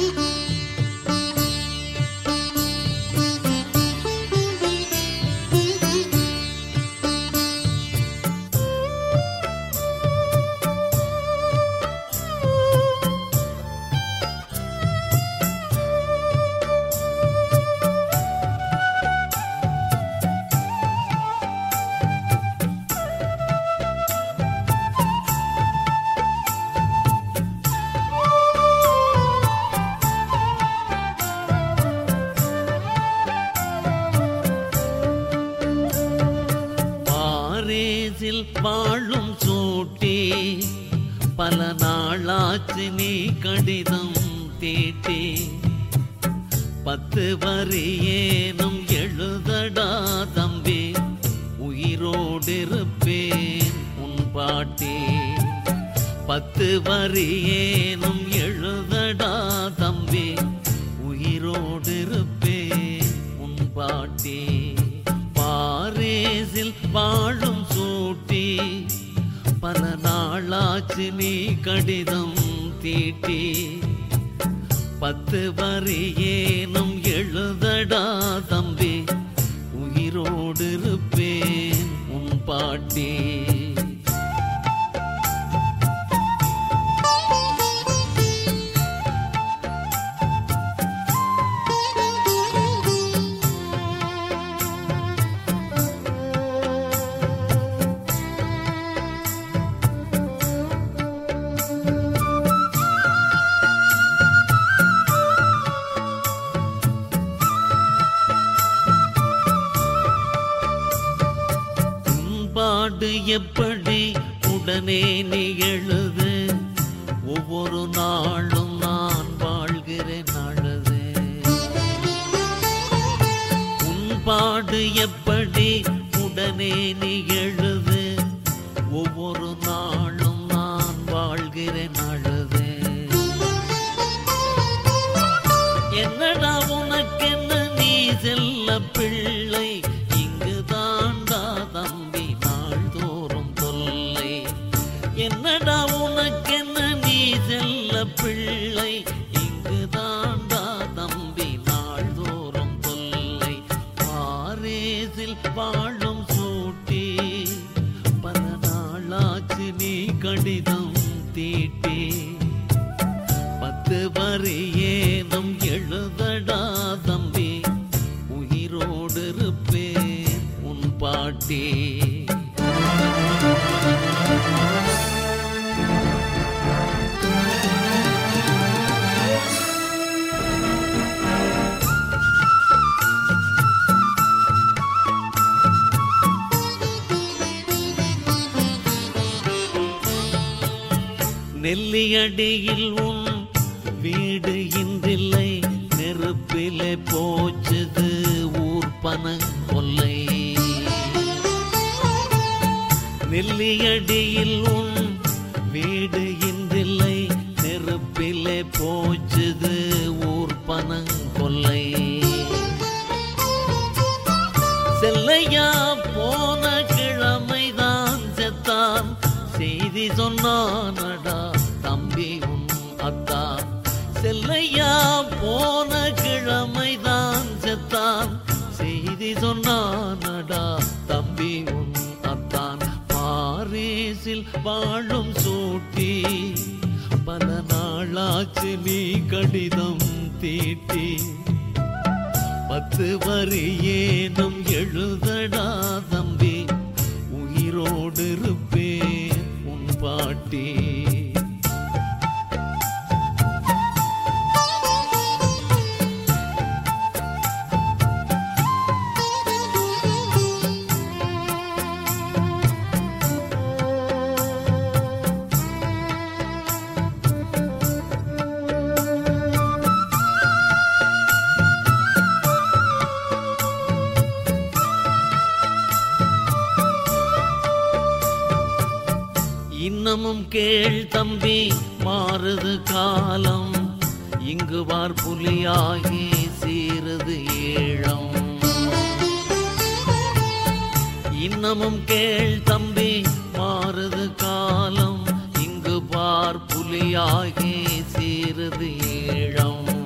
பாரேசில் வாழும் சூட்டி பல நாளாச்சு நீ கடிதம் தீட்டி பத்து வரி ஏனும் எழுதடா தம்பி உயிரோடு இருப்பேன் உன் பாட்டி பத்து வரி ஏனும் எழுதடா தம்பி உயிரோடு இருப்பேன் உன் பாட்டி பாரேசில் வாழும் சூட்டி பல நாளாச்சு நீ கடிதம் தீட்டி பத்து வரி ஏனும் எழுதடா தம்பி உயிரோடு இருப்பேன் உன் பாட்டி உன்பாடு எப்படி உடனே நீ எழுது ஒவ்வொரு நாளும் நான் வாழ்கிறேன் அழுது உன்பாடு எப்படி உடனே நீ எழுது ஒவ்வொரு நாளும் நான் வாழ்கிறேன் அழுது என்னடா உனக்கென்ன நீ செல்ல பிள்ளை இங்கு தாண்டா தம்பி நாள்தோறும் தொல்லை என்னடா உனக்கென்ன நீ செல்ல பிள்ளை இங்கு தாண்டா தம்பி நாள்தோறும் தொல்லை பாரேசில் வாழும் சூட்டி பல நாளாச்சு நீ கடிதம் தீட்டி பத்து வரி ஏனும் எழுதடா தம்பி உயிரோடு இருப்பேன் உன் பாட்டி நெல்லியடியில் உன் வீடு இன்றில்லை நெருப்பிலே போச்சுது ஊர் பனங்கொல்லை நெல்லியடியில் உன் வீடு இன்றில்லை நெருப்பிலே போச்சுது ஊர் பனங்கொல்லை செல்லையா போன கிழமைதான் செத்தான் செய்தி சொன்னானடா தம்பி உன் அத்தான் செல்லையா போன கிழமைதான் செத்தான் செய்தி சொன்னானடா தம்பி உன் அத்தான் பாரேசில் வாழும் சூட்டி பல நாளாச்சு நீ கடிதம் தீட்டி பத்து வரி ஏனும் எழுதடா தம்பி உயிரோடு இருப்பேன் உன் பாட்டி இன்னமும் கேள் தம்பி மாறுது காலம் இங்கு வார் புலியாகி சீருது ஏழம் இன்னமும் கேள் தம்பி மாறுது காலம் இங்கு பார் புலியாகி சீருது ஏழம்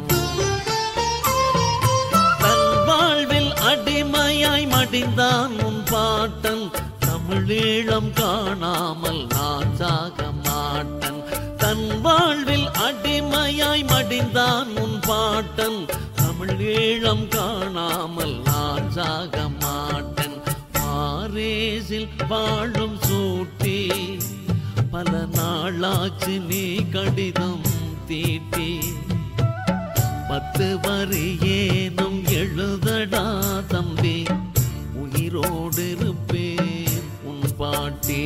தமிழீழம் காணாமல் நான் சாக மாட்டன் தன் வாழ்வில் அடிமையாய் மடிந்தான் உன் பாட்டன் தமிழீழம் காணாமல் நான் சாக மாட்டன் பாரேசில் வாழும் சூட்டி பல நாளாச்சு நீ கடிதம் தீட்டி பத்து வரி ஏனும் எழுதடா தம்பி உயிரோடு இருப்பேன் உன் பாட்டே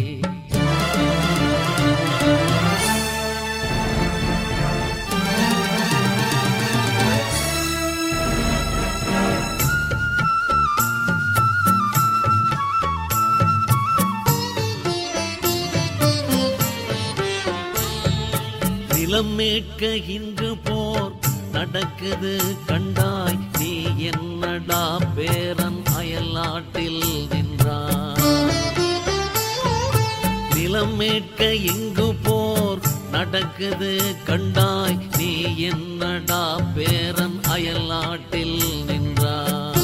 நிலம் மீட்க இன்று போர் நடக்குது கண்டாய் நீ என்னடா பேரன் அயல் நாட்டில் நின்றாய் நிலம் மீட்க இங்கு போர் நடக்குது கண்டாய் நீ என்னடா பேரன் அயல் நாட்டில் நின்றாய்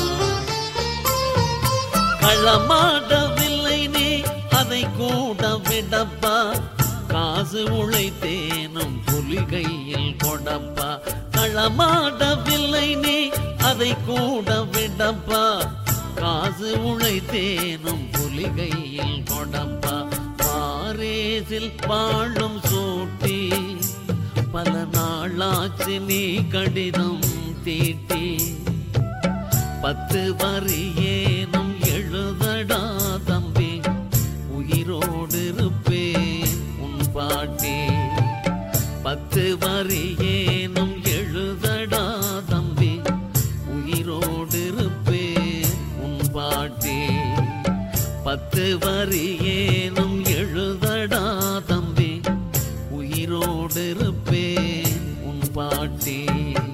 களமாடவில்லை நீ அதை கூட விடப்பா காசு உழைத்தேனும் புலி கையில் கொடப்பா களமாடவில்லை நீ அதை கூட விடப்பா காசு உழைத்தேனும் புலி கையில் கொடப்பா பாரேசில் வாழும் சூட்டி பல நாளாச்சு நீ கடிதம் தீட்டி பத்து வரி ஏனும் எழுதடா தம்பி உயிரோடு இருப்பேன் உன் பாட்டே பத்து வரி ஏனும் எழுதடா தம்பி உயிரோடு இருப்பேன் உன் பாட்டே பத்து வரி ஏனும் எழுதடா தம்பி உயிரோடு இருப்பேன் உன் பாட்டே